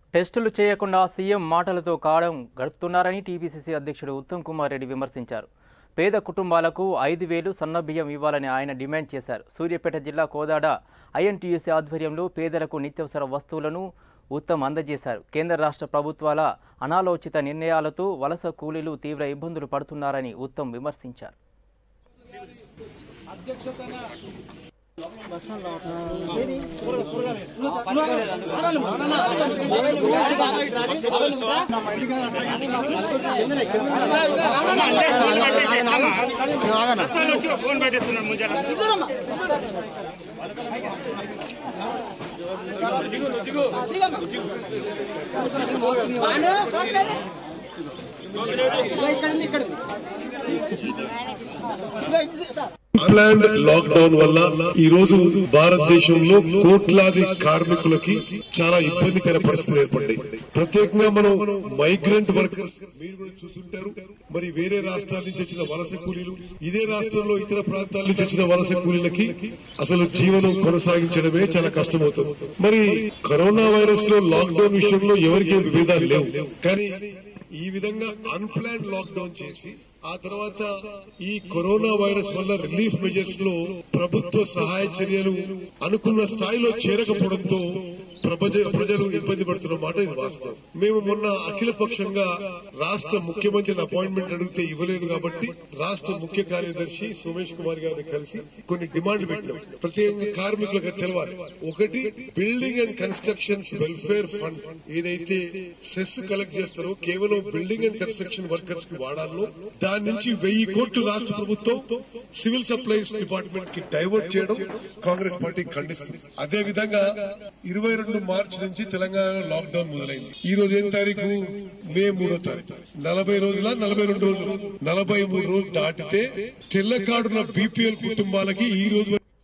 టెస్టులు చేయకుండా సీఎం మాటలతో కాలం గడుపుతున్నారని టీపీసీసీ అధ్యక్షుడు ఉత్తమ్ కుమార్ రెడ్డి విమర్శించారు పేద కుటుంబాలకు ఐదు వేలు సన్నబియ్యం ఇవ్వాలని ఆయన డిమాండ్ చేశారు సూర్యాపేట జిల్లా కోదాడ ఐఎన్టీయూసీ ఆధ్వర్యంలో పేదలకు నిత్యావసర వస్తువులను ఉత్తమ్ అందజేశారు కేంద్ర రాష్ట్ర ప్రభుత్వాల అనాలోచిత నిర్ణయాలతో వలస కూలీలు తీవ్ర ఇబ్బందులు పడుతున్నారని ఉత్తమ్ విమర్శించారు ఫోన్ పెట్టేస్తున్నాడు ముంజల అన్లాండ్ లాక్డౌన్ వల్ల ఈ రోజు భారతదేశంలో కోట్లాది కార్మికులకి చాలా ఇబ్బందికర పరిస్థితులు ఏర్పడ్డాయి ప్రత్యేకంగా మనం మైగ్రెంట్ వర్కర్స్ మీరు కూడా చూసుంటారు మరి వేరే రాష్ట్రాల నుంచి వచ్చిన వలస కూలీలు ఇదే రాష్ట్రంలో ఇతర ప్రాంతాల నుంచి వచ్చిన వలస కూలీలకి అసలు జీవనం కొనసాగించడమే చాలా కష్టమవుతుంది మరి కరోనా వైరస్ లో లాక్డౌన్ విషయంలో ఎవరికి విభేదాలు లేవు కానీ ఈ విధంగా అన్ప్లాన్ లాక్డౌన్ చేసి ఆ తర్వాత ఈ కరోనా వైరస్ వల్ల రిలీఫ్ మెజర్స్ లో ప్రభుత్వ సహాయ చర్యలు అనుకున్న స్థాయిలో చేరకపోవడంతో ప్రపంచ ప్రజలు ఇబ్బంది పడుతున్న మాట ఇది వాస్తవం మేము మొన్న అఖిల పక్షంగా రాష్ట్ర ముఖ్యమంత్రిని అపాయింట్మెంట్ అడిగితే ఇవ్వలేదు కాబట్టి రాష్ట్ర ముఖ్య కార్యదర్శి సోమేష్ కుమార్ గారిని కలిసి కొన్ని డిమాండ్లు పెట్టినాం ప్రత్యేకంగా కార్మికులకు తెలవాలి ఒకటి building and constructions welfare fund ఏదైతే సెస్ కలెక్ట్ చేస్తారో కేవలం బిల్డింగ్ అండ్ కన్స్ట్రక్షన్ వర్కర్స్ కి వాడాలో దాని నుంచి వెయ్యి కోట్లు రాష్ట్ర ప్రభుత్వం సివిల్ సప్లైస్ డిపార్ట్మెంట్ కి డైవర్ట్ చేయడం కాంగ్రెస్ పార్టీ ఖండిస్తుంది అదే విధంగా ఇరవై రెండు మార్చి నుంచి తెలంగాణలో లాక్డౌన్ మొదలైంది ఈ రోజు ఏం తారీఖు మే మూడో తారీఖు నలభై రోజుల నలభై రెండు రోజులు నలభై మూడు రోజులు దాటితే తెల్ల కార్డున్న బీపీఎల్ కుటుంబాలకి ఈ రోజు